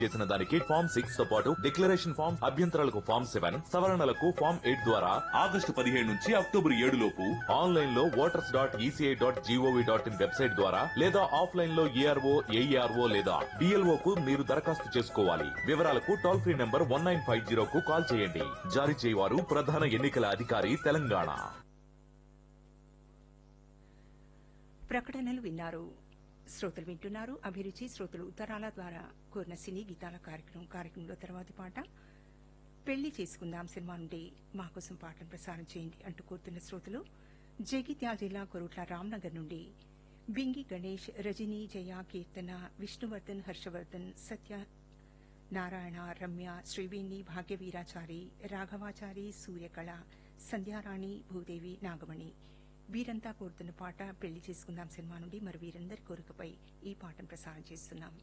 చేసిన దానికి form six తో పాటు డిక్లరేషన్ ఫామ్ అభ్యంతరాలకు ఫామ్ సెవెన్ సవరణలకు ఫామ్ ఎయిట్ ద్వారా ఆగస్టు పదిహేడు నుంచి అక్టోబర్ ఏడు లోపు ఆన్లైన్ లో voters dot E C I dot G O V dot in website ద్వారా లేదా ఆఫ్లైన్ లో ఏఆర్ఓ ఏఈఆర్ఓ లేదా డిఎల్ఓ కు మీరు దరఖాస్తు చేసుకోవాలి వివరాలకు toll free number one nine five zero కు కాల్ చేయండి జారీ చేయవారు ప్రధాన ఎన్నికల అధికారి తెలంగాణ ప్రకటనలు విన్నారు శ్రోతలు వింటున్నారు అభిరుచి శ్రోతలు ఉత్తరాల ద్వారా కోరిన సినీ గీతాల కార్యక్రమం కార్యక్రమంలో తర్వాతి పాట పెళ్లి చేసుకుందాం సినిమా నుండి మా కోసం పాటను ప్రసారం చేయండి అంటూ కోరుతున్న శ్రోతలు జగిత్యాల జిల్లా కొరుట్ల రామ్నగర్ నుండి బింగి గణేష్ రజనీ జయ కీర్తన విష్ణువర్ధన్ హర్షవర్ధన్ సత్య నారాయణ రమ్య శ్రీవేణి భాగ్యవీరాచారి రాఘవాచారి సూర్యకళ సంధ్యారాణి భూదేవి నాగమణి వీరంతా కోరుతున్న పాట పెళ్లి చేసుకుందాం సినిమా నుండి మరి వీరందరి కోరికపై ఈ పాటను ప్రసారం చేస్తున్నాం